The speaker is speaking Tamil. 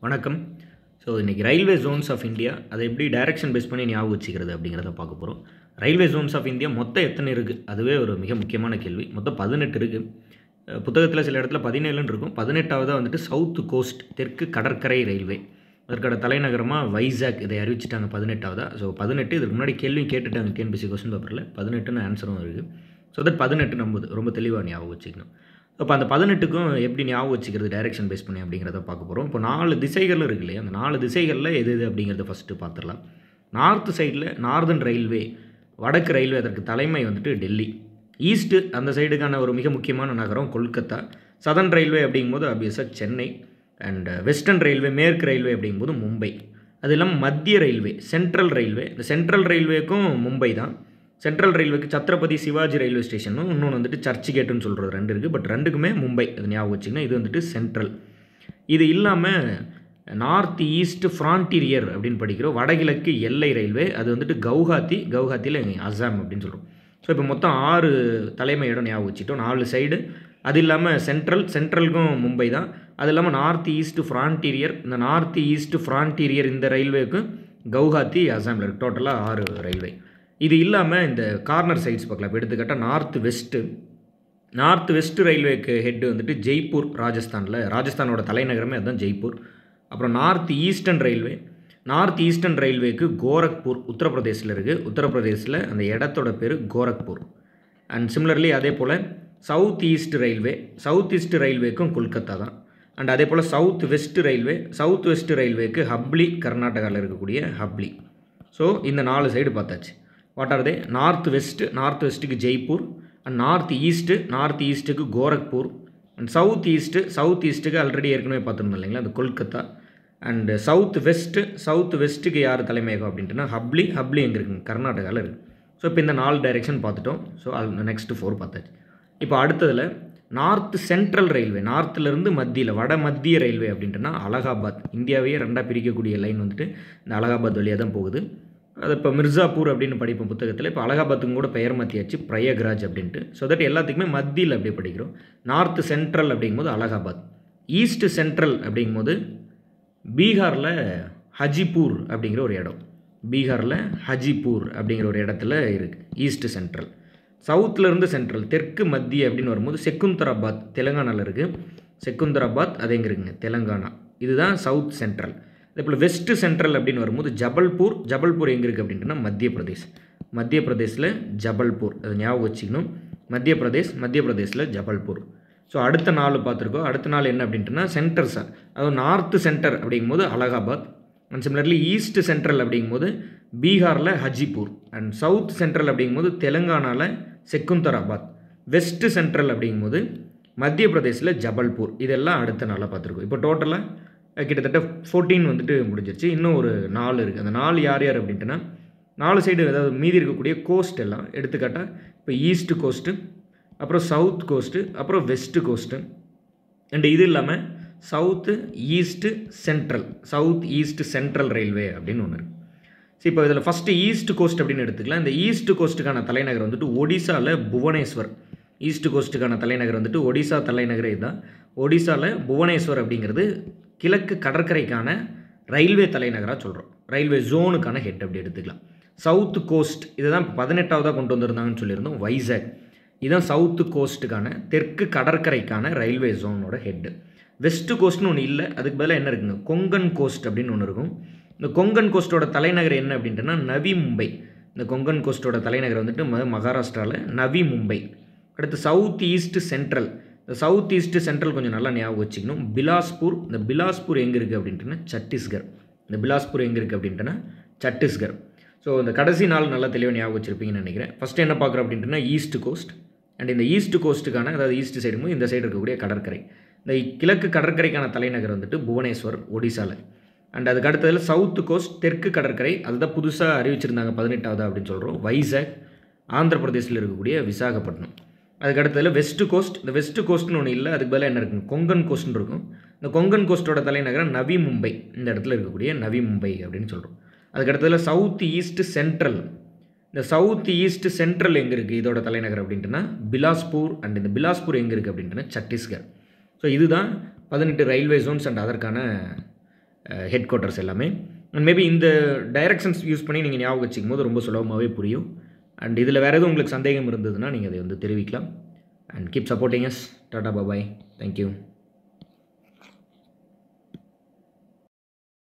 வணக்கம் ஸோ இன்றைக்கி ரயில்வே ஜோன்ஸ் ஆஃப் இந்தியா அதை எப்படி டைரக்ஷன் பேஸ் பண்ணி ஞாபகம் வச்சுக்கிறது அப்படிங்கிறத பார்க்க போகிறோம் ரயில்வே ஜோன்ஸ் ஆஃப் இந்தியா மொத்தம் எத்தனை இருக்குது அதுவே ஒரு மிக முக்கியமான கேள்வி மொத்தம் பதினெட்டு இருக்குது புத்தகத்தில் சில இடத்துல பதினேழுன்னு இருக்கும் பதினெட்டாவதாக வந்துட்டு சவுத் கோஸ்ட் தெற்கு கடற்கரை ரயில்வே அதற்கான தலைநகரமாக வைசாக் இதை அறிவிச்சிட்டாங்க பதினெட்டாவதா ஸோ பதினெட்டு இதுக்கு முன்னாடி கேள்வி கேட்டுட்டாங்க டிஎன்பிசி கொஸ்டின் பேப்பரில் பதினெட்டுன்னு ஆன்சரும் இருக்குது ஸோ தட் பதினெட்டு நம்ம ரொம்ப தெளிவாக ஞாபகம் வச்சுக்கணும் அப்போ அந்த பதினெட்டுக்கும் எப்படி ஞாபகம் வச்சுக்கிறது டைரக்ஷன் பேஸ் பண்ணி அப்படிங்கிறத பார்க்க போகிறோம் இப்போ நாலு திசைகள் இருக்கு இல்லையா அந்த நாலு திசைகளில் எது எது அப்படிங்கிறத ஃபஸ்ட்டு பார்த்துடலாம் நார்த் சைடில் நார்தன் ரயில்வே வடக்கு ரயில்வே அதற்கு தலைமை வந்துட்டு டெல்லி ஈஸ்ட்டு அந்த சைடுக்கான ஒரு மிக முக்கியமான நகரம் கொல்கத்தா சதன் ரயில்வே அப்படிங்கும்போது அபியஸாக சென்னை அண்ட் வெஸ்டர்ன் ரயில்வே மேற்கு ரயில்வே அப்படிங்கும்போது மும்பை அது இல்லாமல் மத்திய ரயில்வே சென்ட்ரல் ரயில்வே இந்த சென்ட்ரல் ரயில்வேக்கும் மும்பை தான் சென்ட்ரல் ரயில்வேக்கு சத்ரபதி சிவாஜி ரயில்வே ஸ்டேஷனும் இன்னொன்று வந்துட்டு சர்ச் கேட்டுன்னு சொல்கிறது ரெண்டு இருக்குது பட் ரெண்டுக்குமே மும்பை அது ஞாபகம் வச்சுக்கணும் இது வந்துட்டு சென்ட்ரல் இது இல்லாமல் நார்த் ஈஸ்ட் ஃப்ரான்டீரியர் அப்படின்னு படிக்கிறோம் வடகிழக்கு எல்லை ரயில்வே அது வந்துட்டு கவுஹாத்தி கவுஹாத்தியில் அசாம் அப்படின்னு சொல்கிறோம் ஸோ இப்போ மொத்தம் ஆறு தலைமை இடம் ஞாபகம் வச்சுட்டோம் நாலு சைடு அது இல்லாமல் சென்ட்ரல் சென்ட்ரலுக்கும் மும்பை தான் அது இல்லாமல் நார்த் ஈஸ்ட் ஃப்ரான்டீரியர் இந்த நார்த் ஈஸ்ட் ஃப்ரான்டீரியர் இந்த ரயில்வேக்கு கவுஹாத்தி அசாமில் இருக்குது டோட்டலாக ஆறு ரயில்வே இது இல்லாமல் இந்த கார்னர் சைட்ஸ் பார்க்கலாம் இப்போ எடுத்துக்கிட்டால் நார்த் வெஸ்ட்டு நார்த் வெஸ்ட் ரயில்வேக்கு ஹெட்டு வந்துட்டு ஜெய்ப்பூர் ராஜஸ்தானில் ராஜஸ்தானோட தலைநகரமே அதுதான் ஜெய்ப்பூர் அப்புறம் north eastern railway north eastern ரயில்வேக்கு கோரக்பூர் உத்தரப்பிரதேசில் இருக்குது உத்தரப்பிரதேசில் அந்த இடத்தோட பேர் கோரக்பூர் அண்ட் சிமிலர்லி அதே போல் south east railway south east ரயில்வேக்கும் கொல்கத்தா தான் அண்ட் அதே போல் south west railway south west ரயில்வேக்கு ஹப்ளி கர்நாடகாவில் இருக்கக்கூடிய ஹப்ளி ஸோ இந்த நாலு சைடு பார்த்தாச்சு what are they north west north வெஸ்ட்டுக்கு Jaipur and north east north ஈஸ்ட்டுக்கு Gorakhpur and south east south ஈஸ்ட்டுக்கு ஆல்ரெடி ஏற்கனவே பார்த்துருந்தோம் இல்லைங்களா அந்த Kolkata and south west south வெஸ்ட்டுக்கு யார் தலைமையகம் அப்படின்ட்டுனா ஹப்ளி ஹப்ளி எங்கே இருக்குங்க கர்நாடகாவில் இருக்குது ஸோ இப்போ இந்த நாலு டைரெக்ஷன் பார்த்துட்டோம் ஸோ அது நெக்ஸ்ட்டு ஃபோர் பார்த்தாச்சு இப்போ அடுத்ததில் நார்த் சென்ட்ரல் ரயில்வே நார்த்துலேருந்து மத்தியில் வட மத்திய ரயில்வே அப்படின்ட்டுனா அலகாபாத் இந்தியாவையே ரெண்டாக பிரிக்கக்கூடிய லைன் வந்துட்டு இந்த அலகாபாத் வழியாக தான் போகுது அது இப்போ மிர்சாப்பூர் அப்படின்னு படிப்போம் புத்தகத்தில் இப்போ அலகாபாத்துக்கும் கூட பெயர் மாற்றியாச்சு பிரயக்ராஜ் அப்படின்ட்டு ஸோ தட் எல்லாத்துக்குமே மத்தியில் அப்படி படிக்கிறோம் நார்த் சென்ட்ரல் அப்படிங்கும்போது அலகாபாத் ஈஸ்ட் சென்ட்ரல் அப்படிங்கும்போது பீகாரில் ஹஜிப்பூர் அப்படிங்கிற ஒரு இடம் பீகாரில் ஹஜிப்பூர் அப்படிங்கிற ஒரு இடத்துல இருக்குது ஈஸ்ட் சென்ட்ரல் சவுத்துலேருந்து சென்ட்ரல் தெற்கு மத்திய அப்படின்னு வரும்போது செக்குந்தராபாத் தெலுங்கானாவில் இருக்குது செக்குந்தராபாத் அது எங்கே இருக்குங்க தெலுங்கானா இதுதான் சவுத் சென்ட்ரல் அதே போல் வெஸ்ட்டு சென்ட்ரல் அப்படின்னு வரும்போது ஜபல்பூர் ஜபல்பூர் எங்கே இருக்குது அப்படின்ட்டுனா மத்திய பிரதேஷ் மத்திய பிரதேஷில் ஜபல்பூர் அதை ஞாபகம் வச்சுக்கணும் மத்திய பிரதேஷ் மத்திய பிரதேஷில் ஜபல்பூர் ஸோ அடுத்த நாள் பார்த்துருக்கோம் அடுத்த நாள் என்ன அப்படின்ட்டுனா சென்டர் சார் அதாவது நார்த்து சென்டர் அப்படிங்கும்போது Allahabad and similarly east central அப்படிங்கும்போது பீகாரில் ஹஜிப்பூர் அண்ட் சவுத் சென்ட்ரல் அப்படிங்கும்போது தெலுங்கானாவில் செக்குந்தராபாத் வெஸ்ட்டு சென்ட்ரல் அப்படிங்கும்போது மத்திய பிரதேசில் ஜபல்பூர் இதெல்லாம் அடுத்த நாளாக பார்த்துருக்கோம் இப்போ டோட்டலாக கிட்டத்தட்ட ஃபோர்டீன் வந்துட்டு முடிஞ்சிருச்சு இன்னும் ஒரு நாலு இருக்குது அந்த நாலு யார் யார் அப்படின்ட்டுனா நாலு சைடு அதாவது மீதி இருக்கக்கூடிய கோஸ்ட் எல்லாம் எடுத்துக்காட்டால் இப்போ ஈஸ்ட் கோஸ்ட்டு அப்புறம் சவுத் கோஸ்ட்டு அப்புறம் வெஸ்ட்டு கோஸ்ட்டு அண்ட் இது இல்லாமல் south east central south east central railway அப்படின்னு ஒன்று இருக்குது ஸோ இப்போ இதில் ஃபஸ்ட்டு ஈஸ்ட் கோஸ்ட் அப்படின்னு எடுத்துக்கலாம் இந்த ஈஸ்ட் கோஸ்ட்டுக்கான தலைநகர் வந்துட்டு ஒடிசாவில் புவனேஸ்வர் ஈஸ்ட் கோஸ்ட்டுக்கான தலைநகர் வந்துட்டு ஒடிசா தலைநகரே இதுதான் ஒடிசாவில் புவனேஸ்வர் அப்படிங்கிறது கிழக்கு கடற்கரைக்கான ரயில்வே தலைநகராக சொல்கிறோம் ரயில்வே ஜோனுக்கான ஹெட் அப்படி எடுத்துக்கலாம் சவுத் கோஸ்ட் இதை தான் இப்போ பதினெட்டாவதாக கொண்டு வந்திருந்தாங்கன்னு சொல்லியிருந்தோம் வைசாக் இதுதான் சவுத்து கோஸ்ட்டுக்கான தெற்கு கடற்கரைக்கான ரயில்வே ஜோனோட ஹெட்டு வெஸ்ட்டு கோஸ்ட்னு ஒன்று இல்லை அதுக்கு பதிலாக என்ன இருக்குங்க கொங்கன் கோஸ்ட் அப்படின்னு ஒன்று இருக்கும் இந்த கொங்கன் கோஸ்ட்டோட தலைநகர் என்ன அப்படின்ட்டுனா நவி மும்பை இந்த கொங்கன் கோஸ்ட்டோட தலைநகர் வந்துட்டு மகாராஷ்டிராவில் நவி மும்பை அடுத்து சவுத் ஈஸ்ட் சென்ட்ரல் இந்த சவுத் ஈஸ்ட் சென்ட்ரல் கொஞ்சம் நல்லா ஞாபகம் வச்சுக்கணும் பிலாஸ்பூர் இந்த பிலாஸ்பூர் எங்கே இருக்குது அப்படின்ட்டுனா சத்தீஸ்கர் இந்த பிலாஸ்பூர் எங்கே இருக்குது அப்படின்ட்டுனா சத்தீஸ்கர் ஸோ இந்த கடைசி நாள் நல்லா தெளிவாக ஞாபகம் வச்சுருப்பீங்கன்னு நினைக்கிறேன் ஃபஸ்ட்டு என்ன பார்க்குறோம் அப்படின்ட்டுனா ஈஸ்ட் கோஸ்ட் அண்ட் இந்த ஈஸ்ட் கோஸ்ட்டுக்கான அதாவது ஈஸ்ட் சைடும் இந்த சைடு இருக்கக்கூடிய கடற்கரை இந்த கிழக்கு கடற்கரைக்கான தலைநகர் வந்துட்டு புவனேஸ்வர் ஒடிசாவில் அண்ட் அதுக்கு அடுத்ததில் சவுத்து கோஸ்ட் தெற்கு கடற்கரை அதுதான் புதுசாக அறிவிச்சிருந்தாங்க பதினெட்டாவது அப்படின்னு சொல்கிறோம் வைசாக் ஆந்திர பிரதேசில் இருக்கக்கூடிய விசாகப்பட்டினம் அதுக்கு அடுத்ததில் வெஸ்ட்டு கோஸ்ட் இந்த வெஸ்ட்டு கோஸ்ட்னு ஒன்று இல்லை அதுக்கு பதிலாக என்ன இருக்குங்க கொங்கன் கோஸ்ட்னு இருக்கும் இந்த கொங்கன் கோஸ்ட்டோட தலைநகரம் நவி மும்பை இந்த இடத்துல இருக்கக்கூடிய நவி மும்பை அப்படின்னு சொல்கிறோம் அதுக்கு அடுத்ததில் சவுத் ஈஸ்ட் சென்ட்ரல் இந்த சவுத் ஈஸ்ட் சென்ட்ரல் எங்கே இருக்குது இதோட தலைநகர் அப்படின்ட்டுனா பிலாஸ்பூர் அண்ட் இந்த பிலாஸ்பூர் எங்கே இருக்குது அப்படின்ட்டுனா சத்தீஸ்கர் ஸோ இதுதான் பதினெட்டு ரயில்வே ஜோன்ஸ் அண்ட் அதற்கான ஹெட் குவார்ட்டர்ஸ் எல்லாமே அண்ட் மேபி இந்த டைரக்ஷன்ஸ் யூஸ் பண்ணி நீங்கள் ஞாபகம் வச்சுக்கும் போது ரொம்ப சுலபமாகவே புரியும் அண்ட் இதில் வேறு எதுவும் உங்களுக்கு சந்தேகம் இருந்ததுன்னா நீங்கள் அதை வந்து தெரிவிக்கலாம் and keep supporting us tata bye bye thank you